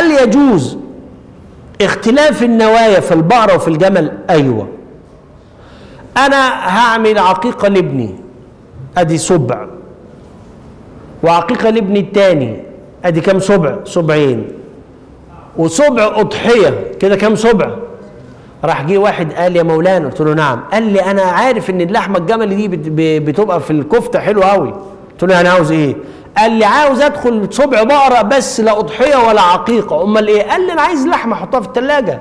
هل يجوز اختلاف النوايا في البقرة وفي الجمل أيوة أنا هعمل عقيقة لابني أدي سبع وعقيقة لابني التاني أدي كام سبع سبعين وسبع أضحية كده كام سبع راح جه واحد قال يا مولانا قلت له نعم قال لي انا عارف ان اللحمه الجمل دي بت- ب- بتبقى في الكفته حلوه قوي قلت له انا عاوز ايه قال لي عاوز ادخل سبع بقره بس لا اضحيه ولا عقيقه امال ايه قال لي انا عايز لحمه احطها في الثلاجه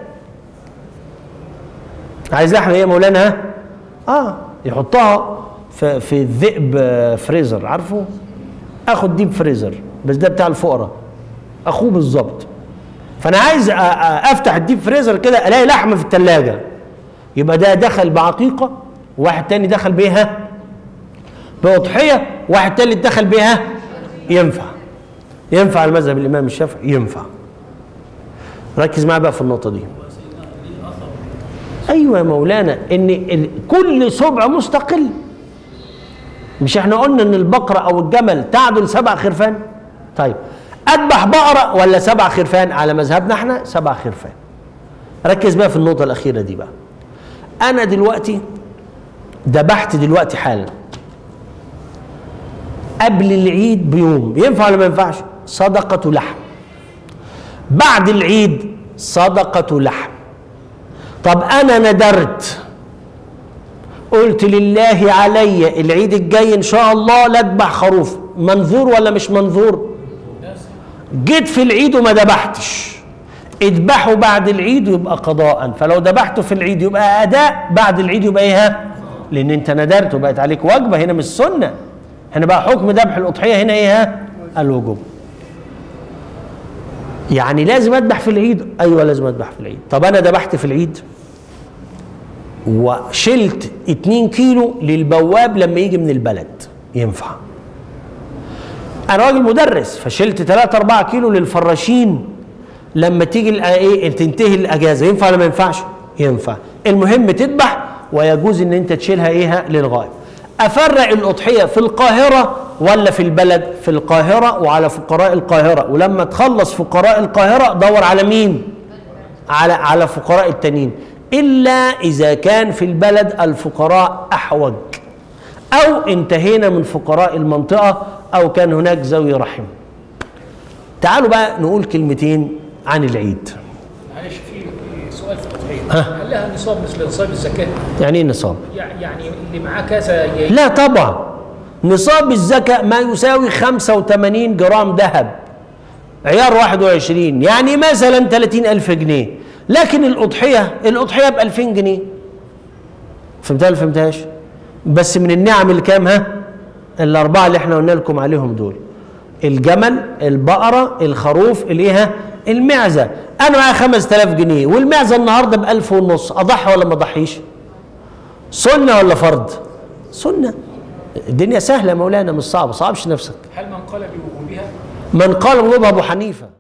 عايز لحمه ايه يا مولانا ها اه يحطها في في الذئب آه، فريزر عارفه اخد ديب فريزر بس ده بتاع الفقراء اخوه بالظبط فانا عايز أ- أ- افتح الديب فريزر كده الاقي لحمه في الثلاجه يبقى ده دخل بعقيقه واحد تاني دخل بيها باضحيه واحد تالت دخل بيها ينفع ينفع المذهب الامام الشافعي ينفع ركز معايا بقى في النقطه دي ايوه يا مولانا ان ال- كل سبع مستقل مش احنا قلنا ان البقره او الجمل تعدل سبع خرفان طيب اذبح بقره ولا سبع خرفان على مذهبنا احنا سبع خرفان ركز بقى في النقطه الاخيره دي بقى انا دلوقتي ذبحت دلوقتي حالا قبل العيد بيوم ينفع ولا ما ينفعش صدقه لحم بعد العيد صدقه لحم طب انا ندرت قلت لله علي العيد الجاي ان شاء الله لا اذبح خروف منظور ولا مش منظور جيت في العيد وما ذبحتش اذبحه بعد العيد ويبقى قضاء فلو ذبحته في العيد يبقى اداء بعد العيد يبقى ايه ها؟ لان انت ندرت وبقت عليك وجبه هنا مش سنه هنا بقى حكم ذبح الاضحيه هنا ايه ها الوجوب يعني لازم اذبح في العيد ايوه لازم اذبح في العيد طب انا ذبحت في العيد وشلت 2 كيلو للبواب لما يجي من البلد ينفع انا راجل مدرس فشلت 3 4 كيلو للفراشين لما تيجي الأ- ايه تنتهي الاجازه ينفع ولا ما ينفعش ينفع المهم تذبح ويجوز ان انت تشيلها ايه للغايه افرق الاضحيه في القاهره ولا في البلد في القاهره وعلى فقراء القاهره ولما تخلص فقراء القاهره دور على مين على على فقراء التانيين الا اذا كان في البلد الفقراء احوج او انتهينا من فقراء المنطقه او كان هناك ذوي رحم تعالوا بقى نقول كلمتين عن العيد معلش في في سؤال في التضحيه هل لها نصاب مثل نصاب الزكاه؟ يعني ايه نصاب يع- يعني اللي معاه كذا ي- لا طبعا نصاب الزكاة ما يساوي 85 جرام ذهب عيار 21 يعني مثلا 30 ألف جنيه لكن الأضحية الأضحية ب 2000 جنيه فهمتها ولا فهمتهاش بس من النعم الكام ها الأربعة اللي احنا قلنا لكم عليهم دول الجمل البقرة الخروف الايه ها؟ المعزة أنا معايا 5000 جنيه والمعزة النهاردة ب 1000 ونص أضحي ولا ما أضحيش سنة ولا فرض سنة الدنيا سهلة يا مولانا مش صعبة صعبش نفسك هل من قال بوجوبها من قال وجوبها أبو حنيفة